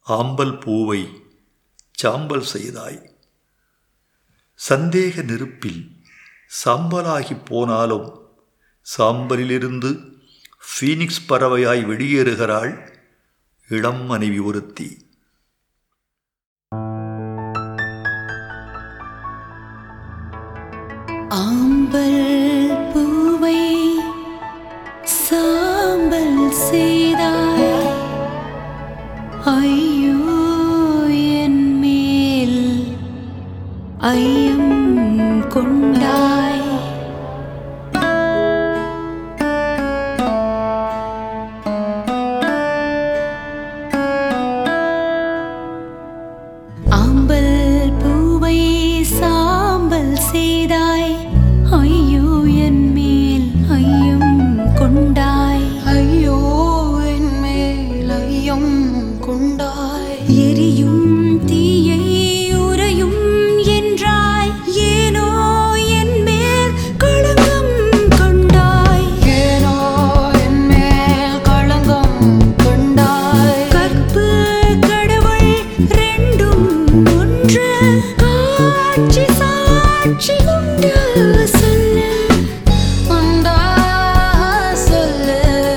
ஆம்பல் பூவை சாம்பல் செய்தாய் சந்தேக நெருப்பில் சாம்பலாகி போனாலும் சாம்பலிலிருந்து ஃபீனிக்ஸ் பறவையாய் வெளியேறுகிறாள் இளம் மனைவி ஒருத்தி ஆம்பல் பூவை சாம்பல் செய்தாய் ஐயோ என் மேல் ஐயம் கொண்டாய் ஆம்பல் பூவை சாம்பல் செய்தாய் ஐயோ என் மேல் ஐயம் கொண்டாய் ஐயோ என் மேல் ஐயம் கொண்டாய் எரியும் தீயை உறையும் என்றாய் ஏனோ என் மேல் களங்கம் கொண்டாய் ஏனோ என் மேல் களங்கம் கொண்டாய் கற்பு கடவுள் ரெண்டும் ஒன்று காட்சி சாட்சி உண்டு சொல்லு உண்டா சொல்லு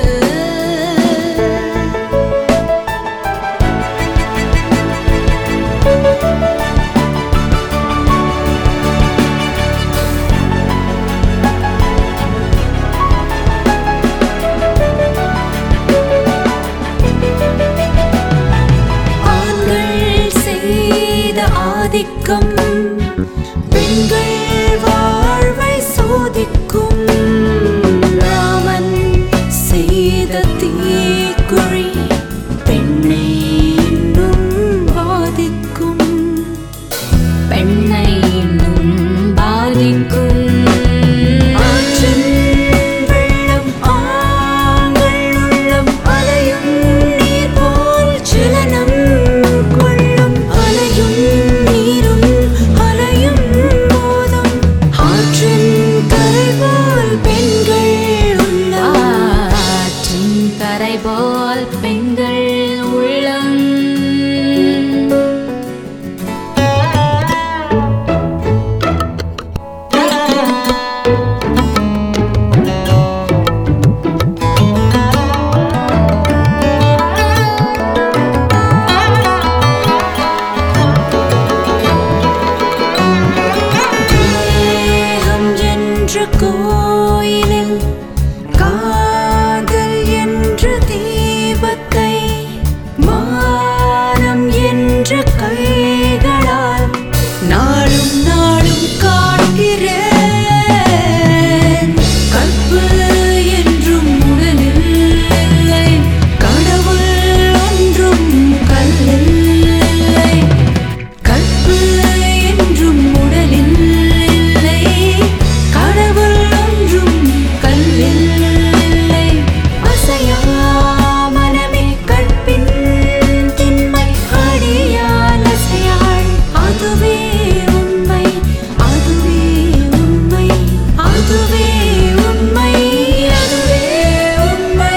ஆண்கள் செய்த ஆதிக்கம் பெண்கள் வாழ்வை சோதிக்கும் ராமன் செய்த தீக்குழி பெண்ணை இன்னும் பாதிக்கும் பெண்ணை இன்னும் பாதிக்கும் ஆற்றின் வெள்ளம் ஆண்கள் உள்ளம் அலையும் நீர் போல் சிலனம் கொள்ளும் அலையும் நீரும் அலையும் போதும் ஆற்றின் கரை போல் பெண்கள் உள்ளம் ஆற்றின் கரை போல் பெண்கள் உள்ளம் தேகம் என்ற கோயிலில் காதல் என்ற தீபத்தை மானம் என்ற கைகளால் நாளும் நாளும் காண்கிறேன் கற்பு என்றும் உடலில் இல்லை கடவுள் ஒன்றும் கல்லில் இல்லை கற்பு என்றும் உடலில் இல்லை கடவுள் ஒன்றும் கல்லில் இல்லை அசையா மனமே கற்பின் திண்மை அடியால் அசையாள் அதுவே உண்மை அதுவே உண்மை அதுவே உண்மை அதுவே உண்மை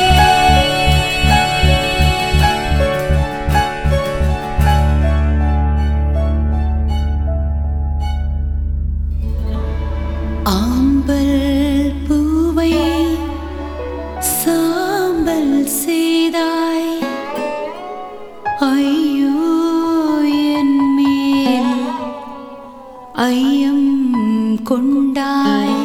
ஆம்பல் பூவை சாம்பல் செய்தாய் ஐயோ என் மேல் ஐயம் கொண்டாய்